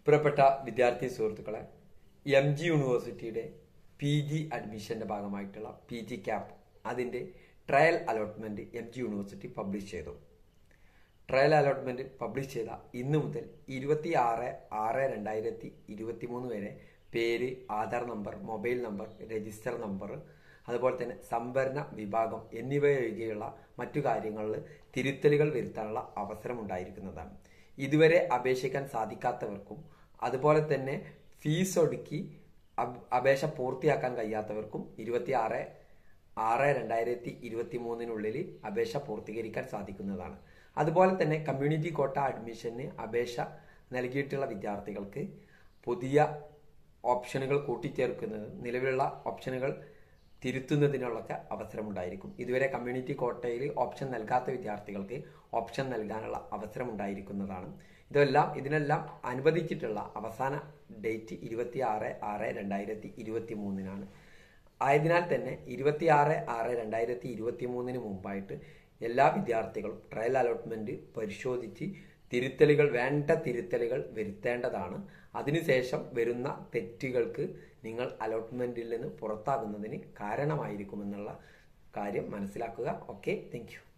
പ്രിയപ്പെട്ട വിദ്യാർത്ഥി സുഹൃത്തുക്കളെ എം ജി യൂണിവേഴ്സിറ്റിയുടെ പി ജി അഡ്മിഷന്റെ ഭാഗമായിട്ടുള്ള പി ജി ക്യാപ് അതിന്റെ trial allotment M G university publish ചെയ്തു ട്രയൽ അലോട്ട്മെന്റ് പബ്ലിഷ് ചെയ്ത ഇന്ന് മുതൽ ഇരുപത്തി ആറ് ആറ് രണ്ടായിരത്തി ഇരുപത്തി മൂന്ന് വരെ പേര് Aadhaar number mobile number register number അതുപോലെ തന്നെ സംഭരണ വിഭാഗം എന്നിവയൊഴികെയുള്ള മറ്റു കാര്യങ്ങളിൽ തിരുത്തലുകൾ വരുത്താനുള്ള അവസരം ഉണ്ടായിരിക്കുന്നതാണ് ഇതുവരെ അപേക്ഷിക്കാൻ സാധിക്കാത്തവർക്കും അതുപോലെ തന്നെ ഫീസ് ഒടുക്കി അപ്- അപേക്ഷ പൂർത്തിയാക്കാൻ കഴിയാത്തവർക്കും ഇരുപത്തി ആറ് ആറ് രണ്ടായിരത്തി ഇരുപത്തി മൂന്നിനുള്ളിൽ അപേക്ഷ പൂർത്തീകരിക്കാൻ സാധിക്കുന്നതാണ് അതുപോലെ തന്നെ കമ്മ്യൂണിറ്റി കോട്ട അഡ്മിഷന് അപേക്ഷ നൽകിയിട്ടുള്ള വിദ്യാർത്ഥികൾക്ക് പുതിയ ഓപ്ഷനുകൾ കൂട്ടിച്ചേർക്കുന്നത് നിലവിലുള്ള ഓപ്ഷനുകൾ തിരുത്തുന്നതിനുള്ളൊക്കെ അവസരമുണ്ടായിരിക്കും ഇതുവരെ കമ്മ്യൂണിറ്റി കോട്ടയിൽ ഓപ്ഷൻ നൽകാത്ത വിദ്യാർത്ഥികൾക്ക് ഓപ്ഷൻ നൽകാനുള്ള അവസരം ഉണ്ടായിരിക്കുന്നതാണ് ഇതെല്ലാം ഇതിനെല്ലാം അനുവദിച്ചിട്ടുള്ള അവസാന ഡേറ്റ് ഇരുപത്തി ആറ് ആറ് രണ്ടായിരത്തി ഇരുപത്തി മൂന്നിനാണ് ആയതിനാൽ തന്നെ ഇരുപത്തി ആറ് ആറ് രണ്ടായിരത്തി ഇരുപത്തി മൂന്നിന് മുമ്പായിട്ട് എല്ലാ വിദ്യാർത്ഥികളും ട്രയൽ അലോട്ട്മെന്റ് പരിശോധിച്ച് തിരുത്തലുകൾ വേണ്ട തിരുത്തലുകൾ വരുത്തേണ്ടതാണ് അതിനുശേഷം വരുന്ന തെറ്റുകൾക്ക് നിങ്ങൾ അലോട്ട്മെന്റിൽ നിന്ന് പുറത്താകുന്നതിന് കാരണമായിരിക്കുമെന്നുള്ള കാര്യം മനസ്സിലാക്കുക ഓക്കെ താങ്ക്